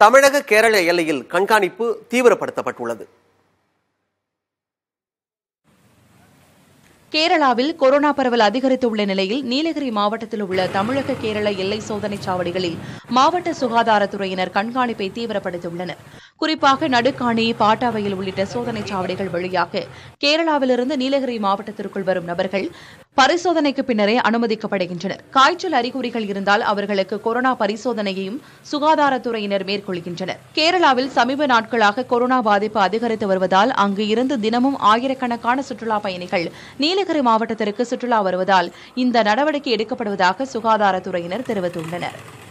தமிழக கேரள எல்லையில் கண்காணிப்பு தீவிரப்படுத்தப்பட்டுள்ளது கேரளாவில் கொரோனா பரவல் அதிகரித்துள்ள நிலையில் நீலகிரி மாவட்டத்தில் உள்ள தமிழக கேரள எல்லை சோதனைச் சாவடிகளில் மாவட்ட சுகாதாரத்துறையினர் கண்காணிப்பை தீவிரப்படுத்தியுள்ளனர் குறிப்பாக நடுக்காணி பாட்டாவையில் உள்ளிட்ட சோதனைச் சாவடிகள் வழியாக கேரளாவிலிருந்து நீலகிரி மாவட்டத்திற்குள் வரும் நபர்கள் பரிசோதனைக்கு பின்னரே அனுமதிக்கப்படுகின்றனர் காய்ச்சல் அறிகுறிகள் இருந்தால் அவர்களுக்கு கொரோனா பரிசோதனையையும் சுகாதாரத்துறையினர் மேற்கொள்கின்றனர் கேரளாவில் சமீப நாட்களாக கொரோனா பாதிப்பு அதிகரித்து வருவதால் அங்கு இருந்து தினமும் ஆயிரக்கணக்கான சுற்றுலா பயணிகள் நீலகிரி மாவட்டத்திற்கு சுற்றுலா வருவதால் இந்த நடவடிக்கை எடுக்கப்படுவதாக சுகாதாரத்துறையினர் தெரிவித்துள்ளனர்